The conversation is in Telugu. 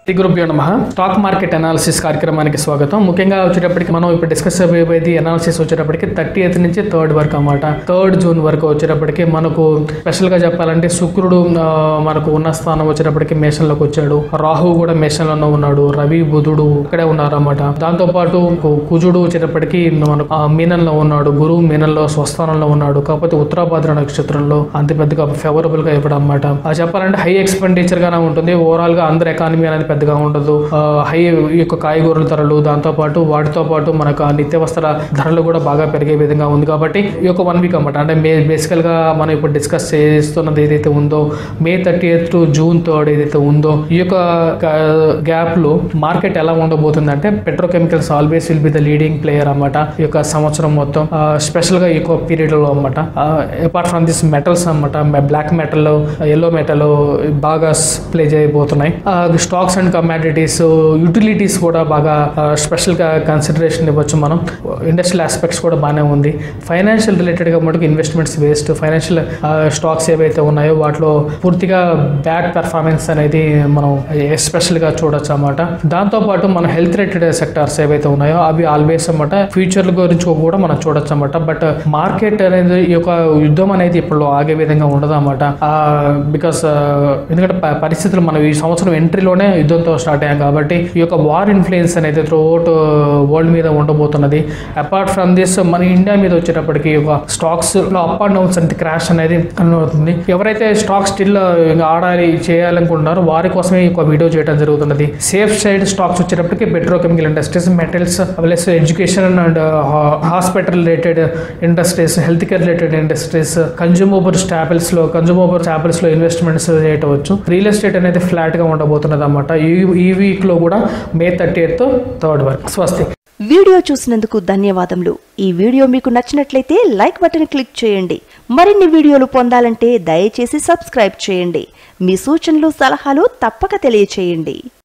శ్రీ గురుభ్యో నమ స్టాక్ మార్కెట్ అనాలిసిస్ కార్యక్రమానికి స్వాగతం ముఖ్యంగా వచ్చేటప్పటికి మనం ఇప్పుడు డిస్కస్ అయిపోయేది అనాలిసిస్ వచ్చేటప్పటికి థర్టీ ఎయిత్ నుంచి థర్డ్ వరకు అన్నమాట థర్డ్ జూన్ వరకు వచ్చేటప్పటికి మనకు స్పెషల్ గా చెప్పాలంటే శుక్రుడు ఆ, మనకు ఉన్న స్థానం వచ్చేటప్పటికి మేషంలోకి వచ్చాడు రాహు కూడా మేషంలోనే ఉన్నాడు రవి బుధుడు ఇక్కడే ఉన్నారు అన్నమాట దాంతో పాటు కు- కుజుడు వచ్చేటప్పటికి మనకు ఆ, మీనంలో ఉన్నాడు గురువు మీనంలో స్వస్థానంలో ఉన్నాడు కాకపోతే ఉత్తరాభాద్ర నక్షత్రంలో అంత పెద్దగా ఫేవరబుల్ గా ఇవ్వడం అనమాట చెప్పాలంటే హై ఎక్స్పెండిచర్ గానే ఉంటుంది ఓవరాల్ గా అందరు ఎకానమీ అనేది పెద్దగా ఉండదు హై ఈ యొక్క కాయగూరల ధరలు దాంతో పాటు వాటితో పాటు మనకు ఆ నిత్యావసర ధరలు కూడా బాగా పెరిగే విధంగా ఉంది కాబట్టి ఈ యొక్క వన్ వీక్ అన్నమాట అంటే మే బేసికల్ గా మనం ఇప్పుడు డిస్కస్ చేస్తున్నది ఏదైతే ఉందో May thirty eighth to June third ఏదైతే ఉందో ఈ యొక్క గ్యాప్ లో మార్కెట్ ఎలా ఉండబోతుంది అంటే petrochemicals always will be the leading player అన్నమాట ఈ యొక్క సంవత్సరం మొత్తం స్పెషల్ గా ఈ యొక్క పీరియడ్ లో అన్నమాట అపార్ట్ ఫ్రమ్ దిస్ మెటల్స్ అన్నమాట బ్లాక్ మెటల్ ఎల్లో మెటల్ బాగా ప్లే చేయబోతున్నాయి స్టాక్స్ అండ్ కమాడిటీస్ యూటిలిటీస్ కూడా బాగా స్పెషల్ గా కన్సిడరేషన్ ఇవ్వచ్చు మనం ఇండస్ట్రియల్ ఆస్పెక్ట్స్ కూడా బాగానే ఉంది ఫైనాన్షియల్ రిలేటెడ్ గా మటుకు ఇన్వెస్ట్మెంట్స్ వేస్ట్ ఫైనాన్షియల్ స్టాక్స్ ఏవైతే ఉన్నాయో వాటిలో పూర్తిగా బ్యాడ్ పెర్ఫార్మెన్స్ అనేది మనం ఎస్పెషల్ గా చూడొచ్చు అన్నమాట దాంతో పాటు మన హెల్త్ రిలేటెడ్ సెక్టార్స్ ఏవైతే ఉన్నాయో అవి ఆల్వేస్ అన్నమాట ఫ్యూచర్ గురించి కూడా మనం చూడొచ్చు అన్నమాట బట్ మార్కెట్ అనేది ఈ యొక్క యుద్ధం అనేది ఇప్పుడు ఆగే విధంగా ఉండదు అన్నమాట బికాస్ ఎందుకంటే ప- పరిస్థితులు మనం ఈ సంవత్సరం ఎంట్రీలోనే యుద్ధంతో స్టార్ట్ అయ్యాం కాబట్టి ఈ యొక్క వార్ ఇన్ఫ్లుయెన్స్ అనేది త్రూఅవుట్ వరల్డ్ మీద ఉండబోతున్నది అపార్ట్ ఫ్రమ్ దిస్ మన ఇండియా మీద వచ్చేటప్పటికి ఈ యొక్క స్టాక్స్ లో అప్ అండ్ డౌన్స్ అంటే క్రాష్ అనేది కనబడుతుంది ఎవరైతే స్టాక్ స్టిల్ ఆడాలి చేయాలనుకుంటున్నారో వారి కోసమే ఈ యొక్క వీడియో చేయడం జరుగుతున్నది సేఫ్ సైడ్ స్టాక్స్ వచ్చేటప్పటికి petrochemical industries metals plus education and hospital related industries health care related industries consumable staples లో కన్జ్యూమబుల్ స్టాపిల్స్ లో ఇన్వెస్ట్మెంట్స్ చేయవచ్చు రియల్ ఎస్టేట్ అనేది ఫ్లాట్ గా ఉండబోతున్నది అన్నమాట ఈ ఈ వీక్ లో కూడా మే థర్టీ ఎయిత్ థర్డ్ వరకు స్వస్తి వీడియో చూసినందుకు ధన్యవాదములు ఈ వీడియో మీకు నచ్చినట్లయితే లైక్ బటన్ క్లిక్ చేయండి మరిన్ని వీడియోలు పొందాలంటే దయచేసి సబ్స్క్రైబ్ చేయండి మీ సూచనలు సలహాలు తప్పక తెలియచేయండి